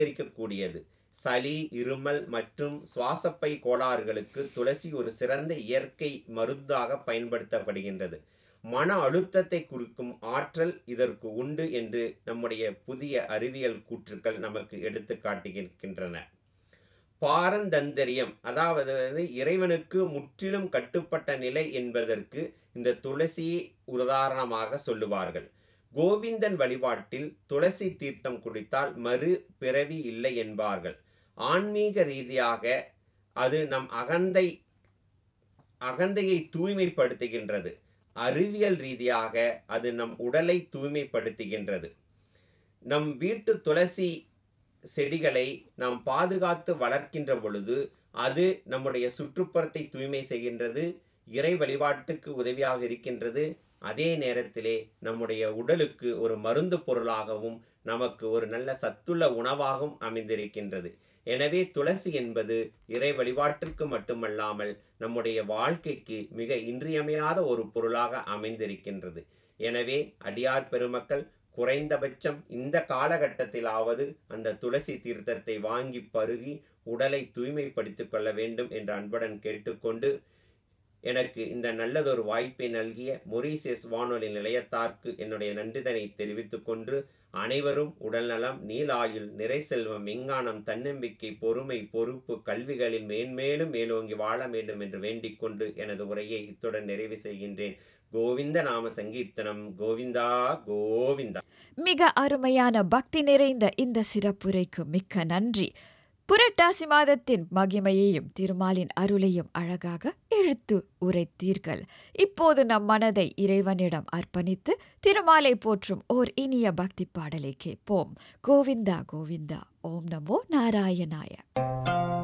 இருக்கக்கூடியது சளி இருமல் மற்றும் சுவாசப்பை கோளாறுகளுக்கு துளசி ஒரு சிறந்த இயற்கை மருந்தாக பயன்படுத்தப்படுகின்றது மன அழுத்தத்தை குறிக்கும் ஆற்றல் இதற்கு உண்டு என்று நம்முடைய புதிய அறிவியல் கூற்றுக்கள் நமக்கு எடுத்து காட்டுகின்றன பாரந்தந்தரியம் அதாவது வந்து இறைவனுக்கு முற்றிலும் கட்டுப்பட்ட நிலை என்பதற்கு இந்த துளசியை உதாரணமாக சொல்லுவார்கள் கோவிந்தன் வழிபாட்டில் துளசி தீர்த்தம் குடித்தால் மறு பிறவி இல்லை என்பார்கள் ஆன்மீக ரீதியாக அது நம் அகந்தை அகந்தையை தூய்மைப்படுத்துகின்றது அறிவியல் ரீதியாக அது நம் உடலை தூய்மைப்படுத்துகின்றது நம் வீட்டு துளசி செடிகளை நாம் பாதுகாத்து வளர்க்கின்ற பொழுது அது நம்முடைய சுற்றுப்புறத்தை தூய்மை செய்கின்றது இறை வழிபாட்டுக்கு உதவியாக இருக்கின்றது அதே நேரத்திலே நம்முடைய உடலுக்கு ஒரு மருந்து பொருளாகவும் நமக்கு ஒரு நல்ல சத்துள்ள உணவாகவும் அமைந்திருக்கின்றது எனவே துளசி என்பது இறை வழிபாட்டிற்கு மட்டுமல்லாமல் நம்முடைய வாழ்க்கைக்கு மிக இன்றியமையாத ஒரு பொருளாக அமைந்திருக்கின்றது எனவே அடியார் பெருமக்கள் குறைந்தபட்சம் இந்த காலகட்டத்திலாவது அந்த துளசி தீர்த்தத்தை வாங்கி பருகி உடலை தூய்மைப்படுத்திக் கொள்ள வேண்டும் என்று அன்புடன் கேட்டுக்கொண்டு எனக்கு இந்த நல்லதொரு வாய்ப்பை நல்கிய மொரீசியஸ் வானொலி நிலையத்தார்க்கு என்னுடைய நன்றிதனை தெரிவித்துக் கொண்டு அனைவரும் உடல்நலம் நீலாயுள் நிறை செல்வம் விஞ்ஞானம் தன்னம்பிக்கை பொறுமை பொறுப்பு கல்விகளில் மேன்மேலும் மேலோங்கி வாழ வேண்டும் என்று வேண்டிக் கொண்டு எனது உரையை இத்துடன் நிறைவு செய்கின்றேன் கோவிந்த நாம சங்கீர்த்தனம் கோவிந்தா கோவிந்தா மிக அருமையான பக்தி நிறைந்த இந்த சிறப்புரைக்கு மிக்க நன்றி புரட்டாசி மாதத்தின் மகிமையையும் திருமாலின் அருளையும் அழகாக எழுத்து உரைத்தீர்கள் இப்போது நம் மனதை இறைவனிடம் அர்ப்பணித்து திருமாலை போற்றும் ஓர் இனிய பக்தி பாடலை கேட்போம் கோவிந்தா கோவிந்தா ஓம் நமோ நாராயணாய